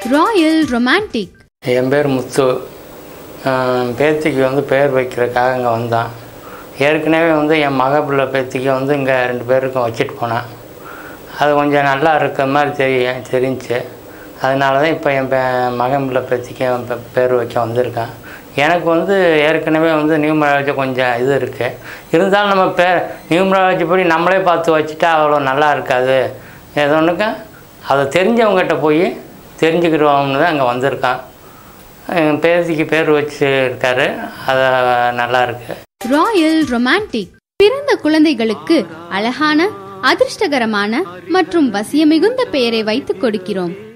Royal romantic என் பேர் முத்து ஆஹ் பேத்திக்கு வந்து பேர் வைக்கிறதுக்காக இங்கே வந்தான் ஏற்கனவே வந்து என் மக பிள்ளை பேத்திக்கு வந்து இங்கே ரெண்டு பேருக்கும் வச்சுட்டு போனேன் அது கொஞ்சம் நல்லா இருக்கிற மாதிரி தெரியும் தெரிஞ்சுச்சு அதனால தான் இப்போ என் பே மகன் பிள்ளை பேத்திக்கு அவன் பே- பேர் வைக்க வந்திருக்கேன் எனக்கு வந்து ஏற்கனவே வந்து நியூமராலஜி கொஞ்சம் இது இருக்குது இருந்தாலும் நம்ம பே நியூமராலஜி படி நம்மளே பார்த்து வச்சுட்டா அவ்வளோ நல்லா இருக்காது ஏதோ ஒன்றுக்கு அதை தெரிஞ்சவங்ககிட்ட போய் தெரிஞ்சுக்கிறோம்னு தான் அங்கே வந்திருக்கான் என் பேத்திக்கு பேர் வச்சு இருக்காரு அது நல்லா இருக்கு ராயல் ரொமான்டிக் பிறந்த குழந்தைகளுக்கு அழகான அதிர்ஷ்டகரமான மற்றும் வசியமிகுந்த பெயரை வைத்துக் கொடுக்கிறோம்